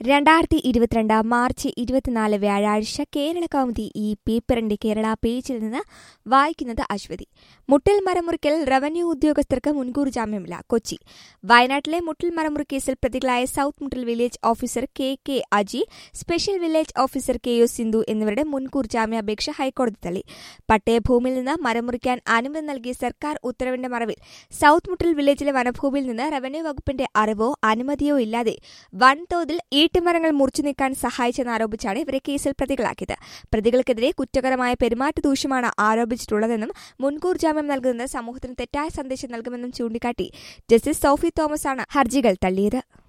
രണ്ടായിരത്തി ഇരുപത്തിരണ്ട് മാർച്ച് ഇരുപത്തിനാല് വ്യാഴാഴ്ച കേരള കൗമുദി ഈ പേപ്പറിന്റെ കേരള പേജിൽ നിന്ന് വായിക്കുന്നത് അശ്വതി മുട്ടിൽ മരമുറിക്കൽ റവന്യൂ ഉദ്യോഗസ്ഥർക്ക് മുൻകൂർ ജാമ്യമില്ല കൊച്ചി വയനാട്ടിലെ മുട്ടിൽ മരമുറിക്കേസിൽ പ്രതികളായ south Muttil village officer K K Aji special village officer K O Sindhu എന്നിവരുടെ മുൻകൂർ ജാമ്യാപേക്ഷ ഹൈക്കോടതി തള്ളി പട്ടയഭൂമിയിൽ നിന്ന് മരമുറിക്കാൻ അനുമതി നൽകിയ സർക്കാർ ഉത്തരവിന്റെ മറവിൽ സൌത്ത് മുട്ടിൽ വില്ലേജിലെ വനഭൂമിയിൽ നിന്ന് റവന്യൂ വകുപ്പിന്റെ അറിവോ അനുമതിയോ ഇല്ലാതെ വൻതോതിൽ ഈട്ടുമരങ്ങൾ മുറിച്ചു നീക്കാൻ സഹായിച്ചെന്നാരോപിച്ചാണ് ഇവരെ കേസിൽ പ്രതികളാക്കിയത് പ്രതികൾക്കെതിരെ കുറ്റകരമായ പെരുമാറ്റ ദൂഷ്യമാണ് ആരോപിച്ചിട്ടുള്ളതെന്നും മുൻകൂർ ജാമ്യം നൽകുന്നത് സമൂഹത്തിന് തെറ്റായ സന്ദേശം നൽകുമെന്നും ചൂണ്ടിക്കാട്ടി ജസ്റ്റിസ് സോഫി തോമസാണ് ഹർജികൾ തള്ളിയത്